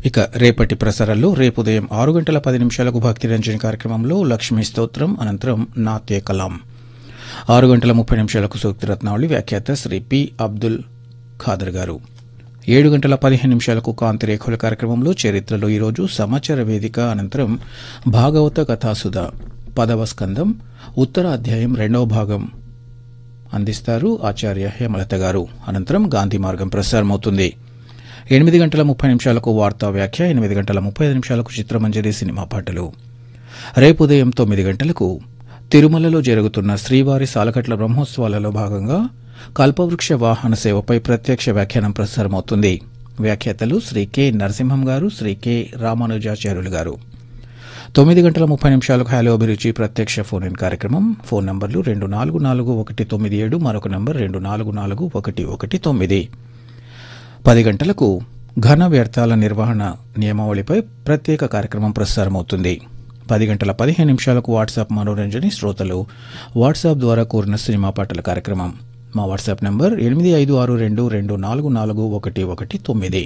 ఇక రేపటి ప్రసారాల్లో రేపు ఉదయం ఆరు గంటల పది నిమిషాలకు భక్తి రంజని కార్యక్రమంలో లక్ష్మీ స్తోత్రం అనంతరం నాట్య కలాం ఆరు గంటల ముప్పై నిమిషాలకు సూక్తి రత్నావళి వ్యాఖ్యాత శ్రీ పి అబ్దుల్ ఖాదర్ గారు ఏడు గంటల పదిహేను నిమిషాలకు కాంతి రేఖల కార్యక్రమంలో చరిత్రలో ఈరోజు సమాచార వేదిక అనంతరం భాగవత కథాసుధ పదవ స్కందం ఉత్తర అధ్యాయం రెండవ భాగం అందిస్తారు ఆచార్య హేమలత గారు అనంతరం గాంధీ మార్గం ప్రసారమవుతుంది ఎనిమిది గంటల ముప్పై నిమిషాలకు వార్తా వ్యాఖ్య ఎనిమిది గంటల ముప్పై ఐదు నిమిషాలకు చిత్రమంజరి సినిమా పాటలు రేపు ఉదయం తొమ్మిది గంటలకు తిరుమలలో జరుగుతున్న శ్రీవారి సాలకట్ల బ్రహ్మోత్సవాలలో భాగంగా కల్పవృక్ష వాహన సేవపై ప్రత్యక్ష వ్యాఖ్యానం ప్రసారమవుతుంది వ్యాఖ్యాతలు శ్రీ కె నరసింహం గారు శ్రీ కె రామానుజాచార్యులు గారు తొమ్మిది గంటల ముప్పై నిమిషాలకు హలో అభిరుచి ప్రత్యక్ష ఫోన్ ఇన్ కార్యక్రమం ఫోన్ నంబర్లు రెండు నాలుగు నాలుగు ఒకటి తొమ్మిది ఏడు మరొక నంబర్ రెండు నాలుగు నాలుగు ఒకటి ఒకటి తొమ్మిది పది గంటలకు ఘన వ్యర్థాల నిర్వహణ నియమావళిపై ప్రత్యేక కార్యక్రమం ప్రసారమవుతుంది పది గంటల పదిహేను నిమిషాలకు వాట్సాప్ మనోరంజని శ్రోతలు వాట్సాప్ ద్వారా కోరిన సినిమా పాటల కార్యక్రమం మా వాట్సాప్ నంబర్ ఎనిమిది ఐదు ఆరు రెండు రెండు నాలుగు నాలుగు ఒకటి ఒకటి తొమ్మిది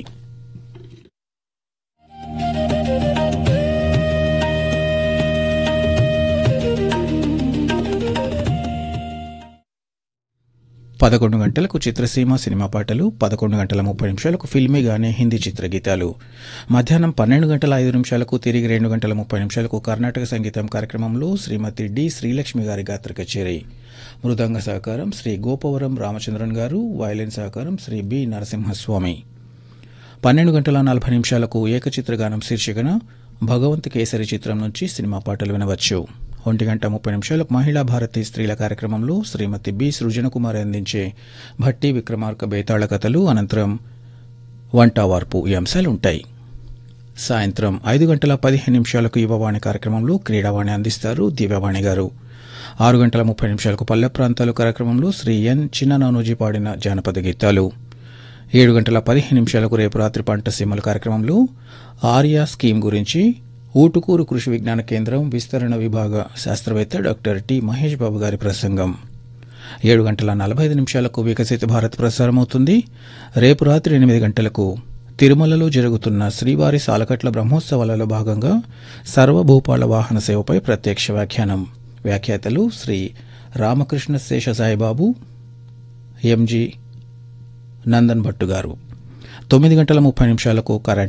పదకొండు గంటలకు చిత్రసీమ సినిమా పాటలు పదకొండు గంటల ముప్పై నిమిషాలకు ఫిల్మీ గానే హిందీ చిత్రగీతాలు మధ్యాహ్నం పన్నెండు గంటల ఐదు నిమిషాలకు తిరిగి రెండు గంటల ముప్పై నిమిషాలకు కర్ణాటక సంగీతం కార్యక్రమంలో శ్రీమతి డి శ్రీలక్ష్మి గారి గాత్ర కచేరీ మృదంగ సహకారం శ్రీ గోపవరం రామచంద్రన్ గారు వయలిన్ సహకారం శ్రీ బి నరసింహస్వామి పన్నెండు గంటల నలభై నిమిషాలకు ఏకచిత్రగానం శీర్షికన భగవంత్ కేసరి చిత్రం నుంచి సినిమా పాటలు వినవచ్చు ఒంటి గంట ముప్పై నిమిషాలకు మహిళా భారతి స్త్రీల కార్యక్రమంలో శ్రీమతి బి సృజనకుమారి అందించే భట్టి విక్రమార్క బేతాళ కథలు అనంతరం వంట వార్పు ఈ అంశాలు ఉంటాయి సాయంత్రం ఐదు గంటల పదిహేను నిమిషాలకు యువవాణి కార్యక్రమంలో క్రీడావాణి అందిస్తారు దివ్యవాణి గారు ఆరు గంటల ముప్పై నిమిషాలకు పల్లె ప్రాంతాలు కార్యక్రమంలో శ్రీ ఎన్ చిన్ననానోజీ పాడిన జానపద గీతాలు ఏడు గంటల పదిహేను నిమిషాలకు రేపు రాత్రి పంట సీమల కార్యక్రమంలో ఆర్యా స్కీమ్ గురించి ఊటుకూరు కృషి విజ్ఞాన కేంద్రం విస్తరణ విభాగ శాస్త్రవేత్త డాక్టర్ టి మహేష్ బాబు గారి ప్రసంగం ఏడు గంటల నలభై ఐదు నిమిషాలకు వికసిత భారత్ ప్రసారమవుతుంది రేపు రాత్రి ఎనిమిది గంటలకు తిరుమలలో జరుగుతున్న శ్రీవారి సాలకట్ల బ్రహ్మోత్సవాలలో భాగంగా సర్వభూపాల వాహన సేవపై ప్రత్యక్ష వ్యాఖ్యానం వ్యాఖ్యాతలు శ్రీ రామకృష్ణ శేష సాయిబాబు ఎంజి నందన్ భట్టు గారు తొమ్మిది గంటల ముప్పై నిమిషాలకు కరెంట్